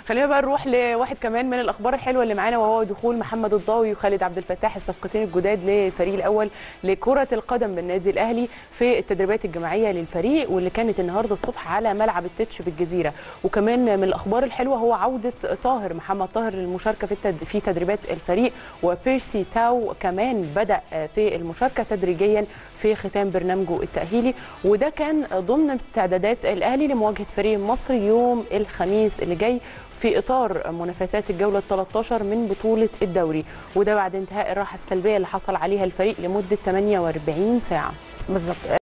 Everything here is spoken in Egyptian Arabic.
خلينا بقى نروح لواحد كمان من الاخبار الحلوه اللي معانا وهو دخول محمد الضاوي وخالد عبد الفتاح الصفقتين الجداد للفريق الاول لكره القدم بالنادي الاهلي في التدريبات الجماعيه للفريق واللي كانت النهارده الصبح على ملعب التتش بالجزيره وكمان من الاخبار الحلوه هو عوده طاهر محمد طاهر للمشاركه في التد... في تدريبات الفريق وبيرسي تاو كمان بدا في المشاركه تدريجيا في ختام برنامجه التاهيلي وده كان ضمن استعدادات الاهلي لمواجهه فريق مصر يوم الخميس اللي جاي في اطار منافسات الجوله ال 13 من بطوله الدوري وده بعد انتهاء الراحه السلبيه اللي حصل عليها الفريق لمده 48 ساعه بالظبط